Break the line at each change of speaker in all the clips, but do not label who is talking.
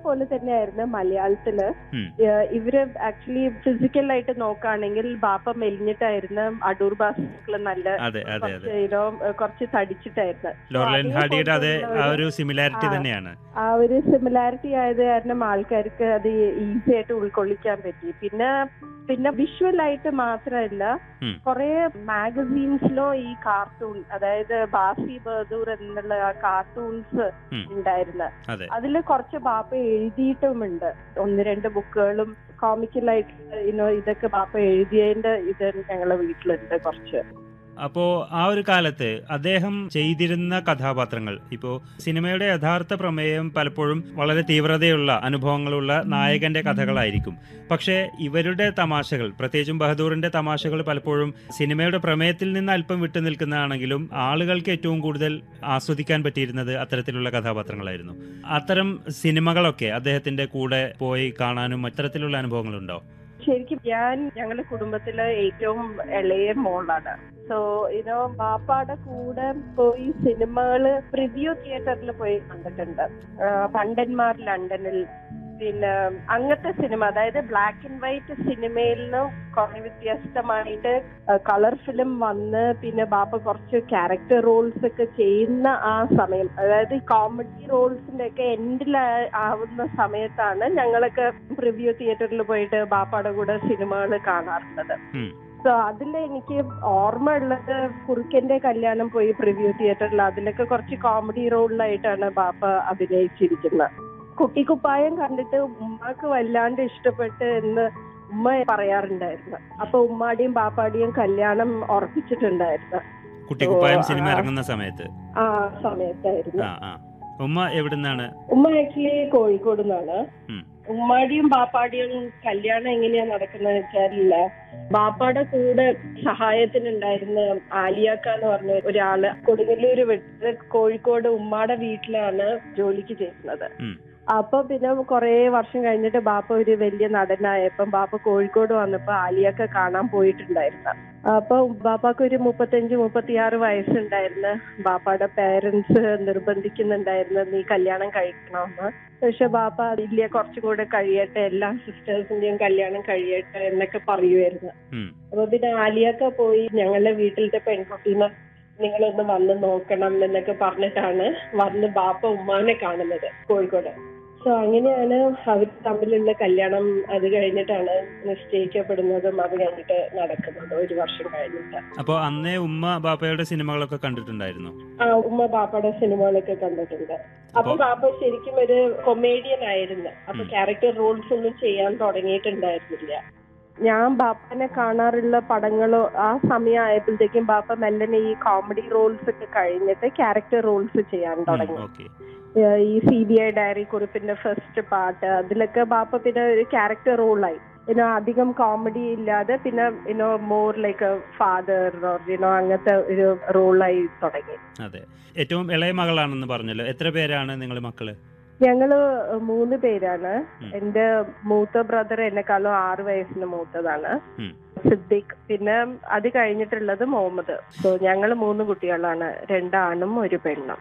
പോലെ തന്നെയായിരുന്നു മലയാളത്തില്
ഉം.
ഏഹ് ഇവര് ആക്ച്വലി ഫിസിക്കലായിട്ട് നോക്കുകയാണെങ്കിൽ ബാപ്പ മെലിഞ്ഞിട്ടായിരുന്നു അടൂർ ബാസിക്കള് നല്ല
അതെ അതെ അതെ
കുറച്ച് you know, ഏഹ് കുറച്ച് തടിച്ചിട്ടായിരുന്നു
ലോർലൈൻ ഹാർഡിയുടെ അതേ ആ ഒരു സിമിലാരിറ്റി
ആ.
തന്നെയാണ്
ആ ഒരു സിമിലാരിറ്റി ആയത് കാരണം ആൾക്കാർക്ക് അത് ഈസി ആയിട്ട് ഉൾക്കൊള്ളിക്കാൻ പറ്റി പിന്നെ പിന്നെ വിഷ്വൽ ആയിട്ട് മാത്രമല്ല
ഉം.
കുറെ മാഗസീൻസിലും ഈ കാർട്ടൂൺ അതായത് ബാസി ബഹദൂർ എന്നുള്ള ആ കാർട്ടൂൺസ്
ഉം.
ഉണ്ടായിരുന്നു
അതെ
അതിൽ കുറച്ച് ബാപ്പ എഴുതിയിട്ടുമുണ്ട് ഒന്ന് രണ്ട് ബുക്കുകളും കോമിക്കലായിട്ട് ഇനോ ഇതൊക്കെ ബാപ്പ എഴുതിയതിന്റെ ഇത് ഞങ്ങളെ വീട്ടിലുണ്ട് കുറച്ച്
അപ്പോ ആ ഒരു കാലത്ത് അദ്ദേഹം ചെയ്തിരുന്ന കഥാപാത്രങ്ങൾ ഇപ്പോ സിനിമയുടെ യഥാർത്ഥ പ്രമേയം പലപ്പോഴും വളരെ തീവ്രതയുള്ള അനുഭവങ്ങളുള്ള നായകന്റെ കഥകളായിരിക്കും പക്ഷേ ഇവരുടെ തമാശകൾ പ്രത്യേകിച്ചും ബഹദൂറിന്റെ തമാശകൾ പലപ്പോഴും സിനിമയുടെ പ്രമേയത്തിൽ നിന്ന് അല്പം വിട്ടു നിൽക്കുന്നതാണെങ്കിലും ആളുകൾക്ക് ഏറ്റവും കൂടുതൽ ആസ്വദിക്കാൻ പറ്റിയിരുന്നത് അത്തരത്തിലുള്ള കഥാപാത്രങ്ങളായിരുന്നു അത്തരം സിനിമകളൊക്കെ അദ്ദേഹത്തിന്റെ കൂടെ പോയി കാണാനും അത്തരത്തിലുള്ള അനുഭവങ്ങളുണ്ടോ
ശരിക്കും ഞാൻ ഞങ്ങളുടെ കുടുംബത്തിലെ ഏറ്റവും ഇളയ മോളാണ് സോ ഇനോ ബാപ്പാടെ കൂടെ പോയി സിനിമകള് പ്രിവ്യൂ തിയേറ്ററിൽ പോയി കണ്ടിട്ടുണ്ട് ആ, പണ്ടന്മാർ ലണ്ടനിൽ പിന്നെ അങ്ങനത്തെ സിനിമ അതായത് ബ്ലാക്ക് ആൻഡ് വൈറ്റ് സിനിമയിൽ നിന്നും കുറെ വ്യത്യസ്തമായിട്ട് കളർ ഫിലിം വന്ന് പിന്നെ ബാപ്പ കുറച്ച് ക്യാരക്ടർ റോൾസ് ഒക്കെ ചെയ്യുന്ന ആ സമയം അതായത് കോമഡി റോൾസിന്റെ ഒക്കെ എൻഡിൽ ആവുന്ന സമയത്താണ് ഞങ്ങളൊക്കെ പ്രിവ്യൂ തിയേറ്ററിൽ പോയിട്ട് ബാപ്പയുടെ കൂടെ സിനിമകൾ കാണാറുള്ളത്
ഉം.
സോ അതിൽ എനിക്ക് ഓർമ്മ ഉള്ളത് കുറുക്കന്റെ കല്യാണം പോയി പ്രിവ്യൂ തിയേറ്ററിൽ അതിലൊക്കെ കുറച്ച് കോമഡി റോളിലായിട്ടാണ് ബാപ്പ അഭിനയിച്ചിരിക്കുന്നത് കുട്ടിക്കുപ്പായം കണ്ടിട്ട് ഉമ്മാക്ക് വല്ലാണ്ട് ഇഷ്ടപ്പെട്ട് എന്ന് ഉമ്മ പറയാറുണ്ടായിരുന്നു അപ്പൊ ഉമ്മാടിയും ബാപ്പാടിയും കല്യാണം ഉറപ്പിച്ചിട്ടുണ്ടായിരുന്നു
കുട്ടിക്കുപ്പായം
ഓ,
സിനിമ
ആ.
ഇറങ്ങുന്ന സമയത്ത്
ആ സമയത്തായിരുന്നു
ആ ആ ഉമ്മ എവിടുന്നാണ്
ഉമ്മ ആക്ച്വലി കോഴിക്കോട് നിന്നാണ്
ഉം.
ഉമ്മാടിയും ബാപ്പാടിയും കല്യാണം എങ്ങനെയാ നടക്കുന്നത് വെച്ചാലില്ല ബാപ്പാടെ കൂടെ സഹായത്തിനുണ്ടായിരുന്ന ആലിയാക്ക എന്ന് പറഞ്ഞ ഒരാള് കൊടുങ്ങല്ലൂര് വിട്ട് കോഴിക്കോട് ഉമ്മാടെ വീട്ടിലാണ് ജോലിക്ക് ചെയ്യുന്നത്
ഉം.
അപ്പൊ പിന്നെ കുറെ വർഷം കഴിഞ്ഞിട്ട് ബാപ്പ ഒരു വലിയ നടനായപ്പം ബാപ്പ കോഴിക്കോട് വന്നപ്പോ ആലിയൊക്കെ കാണാൻ പോയിട്ടുണ്ടായിരുന്നു അപ്പൊ ബാപ്പാക്ക് ഒരു മുപ്പത്തഞ്ച് മുപ്പത്തിയാറ് വയസ്സുണ്ടായിരുന്നു ബാപ്പയുടെ പേരൻസ് നിർബന്ധിക്കുന്നുണ്ടായിരുന്നു നീ കല്യാണം കഴിക്കണമെന്ന് പക്ഷെ ബാപ്പ ഇല്ല കുറച്ചും കൂടെ കഴിയട്ടെ എല്ലാ സിസ്റ്റേഴ്സിന്റെയും കല്യാണം കഴിയട്ടെ എന്നൊക്കെ പറയുമായിരുന്നു
ഉം.
അപ്പൊ പിന്നെ ആലിയൊക്കെ പോയി ഞങ്ങളുടെ വീട്ടിലത്തെ പെൺകുട്ടീനെ നിങ്ങളൊന്ന് വന്ന് നോക്കണം എന്നൊക്കെ പറഞ്ഞിട്ടാണ് വന്ന് ബാപ്പ ഉമ്മാനെ കാണുന്നത് കോഴിക്കോട് സോ അങ്ങനെയാണ് അവർ തമ്മിലുള്ള കല്യാണം അത് കഴിഞ്ഞിട്ടാണ് നിശ്ചയിക്കപ്പെടുന്നതും അത് കഴിഞ്ഞിട്ട് നടക്കുന്നത് ഒരു വർഷം കഴിഞ്ഞിട്ട്
അപ്പോ അന്നേ ഉമ്മ ബാപ്പയുടെ സിനിമകളൊക്കെ കണ്ടിട്ടുണ്ടായിരുന്നു
ആ ഉമ്മ ബാപ്പയുടെ സിനിമകളൊക്കെ കണ്ടിട്ടുണ്ട് അപ്പൊ
അപ്പൊ-
ബാപ്പ ശരിക്കും ഒരു കൊമേഡിയൻ ആയിരുന്നു അപ്പൊ
ഉം.
ക്യാരക്ടർ റോൾസ് ഒന്നും ചെയ്യാൻ തുടങ്ങിയിട്ടുണ്ടായിരുന്നില്ല ഞാൻ ബാപ്പനെ കാണാറുള്ള പടങ്ങളോ ആ സമയം ആയപ്പോഴത്തേക്കും ബാപ്പ മെല്ലനെ ഈ കോമഡി റോൾസ് ഒക്കെ കഴിഞ്ഞിട്ട് ക്യാരക്ടർ റോൾസ് ചെയ്യാൻ തുടങ്ങി
ഓക്കെ
ഏഹ് ഈ സി ബി ഐ ഡയറി കുറിപ്പിന്റെ ഫസ്റ്റ് പാട്ട് അതിലൊക്കെ ബാപ്പ പിന്നെ ഒരു ക്യാരക്ടർ റോളായി ഇനോ അധികം കോമഡി ഇല്ലാതെ പിന്നെ ഇനോ മോർ ലൈക്ക് ഫാദർ ഇനോ അങ്ങനത്തെ ഒരു റോളായി തുടങ്ങി
അതെ ഏറ്റവും ഇളയ മകളാണെന്ന് പറഞ്ഞല്ലോ എത്ര പേരാണ് നിങ്ങൾ മക്കള്
ഞങ്ങള് മൂന്ന് പേരാണ്
ഉം.
എന്റെ മൂത്ത ബ്രദർ എന്നെക്കാളും ആറ് വയസ്സിന് മൂത്തതാണ്
ഉം.
സിദ്ദിഖ് പിന്നെ അത് കഴിഞ്ഞിട്ടുള്ളത് മുഹമ്മദ് സോ ഞങ്ങൾ മൂന്ന് കുട്ടികളാണ് രണ്ടാണും ഒരു പെണ്ണും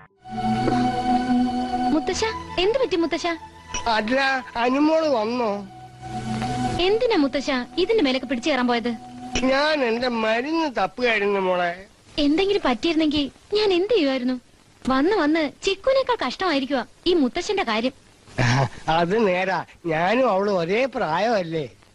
മുത്തശ്ശ എന്ത് പറ്റി മുത്തശ്ശ
അല്ല അനുമോള് വന്നോ
എന്തിനാ മുത്തശ്ശ ഇതിന്റെ മേലൊക്കെ പിടിച്ചു കയറാൻ പോയത്
ഞാൻ എന്റെ മരുന്ന് തപ്പുകയായിരുന്നു മോളെ
എന്തെങ്കിലും പറ്റിയിരുന്നെങ്കിൽ ഞാൻ എന്ത് ചെയ്യുമായിരുന്നു വന്ന് വന്ന് ചിക്കുനേക്കാൾ കഷ്ടമായിരിക്കുക ഈ മുത്തശ്ശന്റെ കാര്യം
അത് നേരാ ഞാനും അവളും ഒരേ പ്രായമല്ലേ